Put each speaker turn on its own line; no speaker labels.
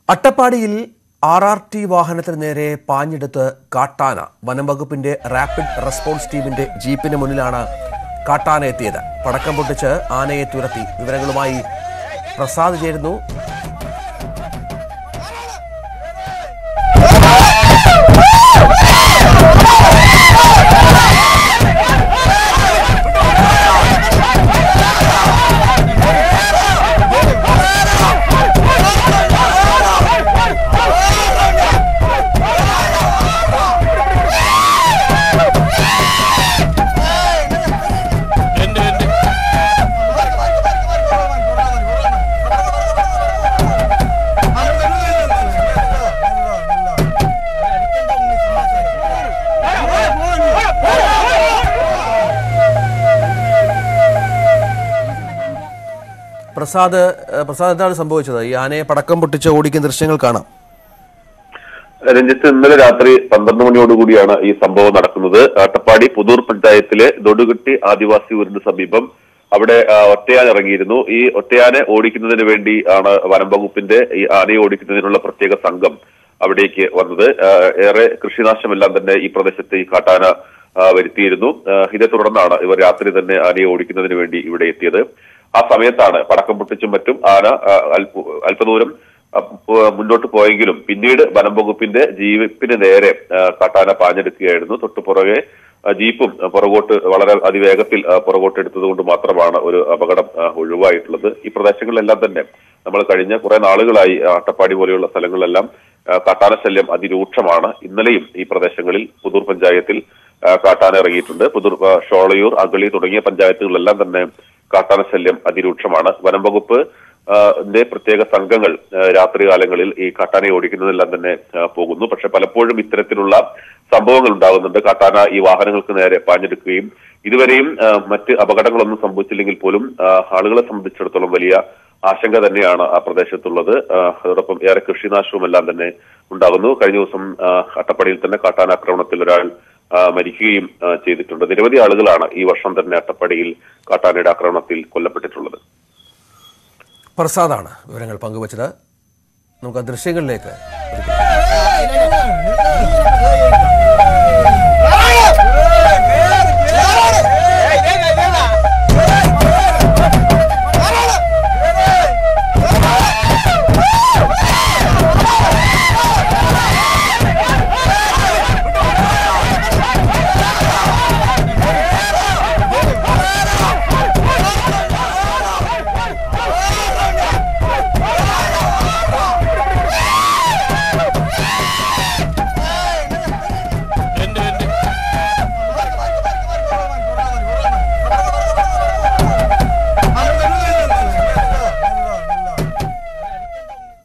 അട്ടപ്പാടിയിൽ R R T വാഹനത്തിന് നേരെ പാഞ്ഞെടുത്ത് കാട്ടാന വനം വകുപ്പിന്റെ റാപ്പിഡ് റെസ്പോൺസ് ടീമിന്റെ ജീപ്പിന് മുന്നിലാണ് കാട്ടാന എത്തിയത് പടക്കം പൊട്ടിച്ച് ആനയെ തുരത്തി വിവരങ്ങളുമായി പ്രസാദ് ചേരുന്നു പ്രസാദ് ഏഹ്, പ്രസാദ് എന്താണ് സംഭവിച്ചത് ഈ ആനയെ പടക്കം പൊട്ടിച്ച് ഓടിക്കുന്ന ദൃശ്യങ്ങൾ കാണാം
രഞ്ജിത്ത് ഇന്നലെ രാത്രി പന്ത്രണ്ട് മണിയോടുകൂടിയാണ് ഈ സംഭവം നടക്കുന്നത് അട്ടപ്പാടി പുതൂർ പഞ്ചായത്തിലെ തൊടുകെട്ടി ആദിവാസി ഊരിന് സമീപം അവിടെ ആ, ഒറ്റയാൻ ഇറങ്ങിയിരുന്നു ഈ ഒറ്റയാനെ ഓടിക്കുന്നതിന് വേണ്ടി ആണ് വനം വകുപ്പിന്റെ ഈ ആനയെ ഓടിക്കുന്നതിനുള്ള പ്രത്യേക സംഘം അവിടേക്ക് വന്നത് ആ, ഏറെ കൃഷിനാശമെല്ലാം തന്നെ ഈ പ്രദേശത്ത് ഈ കാട്ടാന ആ, വരുത്തിയിരുന്നു ആ, ഇതേ തുടർന്നാണ് ഇവർ രാത്രി തന്നെ ആനയെ ഓടിക്കുന്നതിന് വേണ്ടി ഇവിടെ എത്തിയത് ആ സമയത്താണ് പടക്കം പൊട്ടിച്ചും മറ്റും ആന ആ, അല്പ- അല്പദൂരം അപ്പോ മുന്നോട്ട് പോയെങ്കിലും പിന്നീട് വനം വകുപ്പിന്റെ ജീപ്പിന് നേരെ ആ, കാട്ടാന പാഞ്ഞെടുക്കുകയായിരുന്നു തൊട്ടു പുറകെ ആ, ജീപ്പും ആ, പുറകോട്ട് വളരെ അതിവേഗത്തിൽ ആ, പുറകോട്ട് എടുത്തത് കൊണ്ട് മാത്രമാണ് ഒരു അപകടം ആ, ഒഴിവായിട്ടുള്ളത് ഈ പ്രദേശങ്ങളിലെല്ലാം തന്നെ നമ്മൾ കഴിഞ്ഞ കുറെ നാളുകളായി ആ, അട്ടപ്പാടി പോലെയുള്ള സ്ഥലങ്ങളിലെല്ലാം ആ, കാട്ടാന ശല്യം അതിരൂക്ഷമാണ് ഇന്നലെയും ഈ പ്രദേശങ്ങളിൽ പുതൂർ പഞ്ചായത്തിൽ ആ, കാട്ടാന ഇറങ്ങിയിട്ടുണ്ട് പുതൂർ ആ, ഷോളയൂർ അഗളി തുടങ്ങിയ പഞ്ചായത്തുകളിലെല്ലാം തന്നെ കാട്ടാന ശല്യം അതിരൂക്ഷമാണ് വനം വകുപ്പ് ആ, ന്റെ പ്രത്യേക സംഘങ്ങൾ ആ, രാത്രികാലങ്ങളിൽ ഈ കാട്ടാനയെ ഓടിക്കുന്നതെല്ലാം തന്നെ ആ, പോകുന്നു പക്ഷെ പലപ്പോഴും ഇത്തരത്തിലുള്ള സംഭവങ്ങൾ ഉണ്ടാകുന്നുണ്ട് കാട്ടാന ഈ വാഹനങ്ങൾക്ക് നേരെ പാഞ്ഞെടുക്കുകയും ഇതുവരെയും ആ, മറ്റ് അപകടങ്ങളൊന്നും സംഭവിച്ചില്ലെങ്കിൽ പോലും ആ, ആളുകളെ സംബന്ധിച്ചിടത്തോളം വലിയ ആശങ്ക തന്നെയാണ് ആ പ്രദേശത്തുള്ളത് ആ, അതോടൊപ്പം ഏറെ കൃഷിനാശവും എല്ലാം തന്നെ ഉണ്ടാകുന്നു കഴിഞ്ഞ ദിവസം ആ, അട്ടപ്പാടിയിൽ തന്നെ കാട്ടാനാക്രമണത്തിൽ ഒരാൾ ആ, മരിക്കുകയും ആ, ചെയ്തിട്ടുണ്ട് നിരവധി ആളുകളാണ് ഈ വർഷം തന്നെ അട്ടപ്പാടിയിൽ കാട്ടാനയുടെ ആക്രമണത്തിൽ കൊല്ലപ്പെട്ടിട്ടുള്ളത്
പ്രസാദാണ് വിവരങ്ങൾ പങ്കുവച്ചത് നമുക്ക് ആ ദൃശ്യങ്ങളിലേക്ക്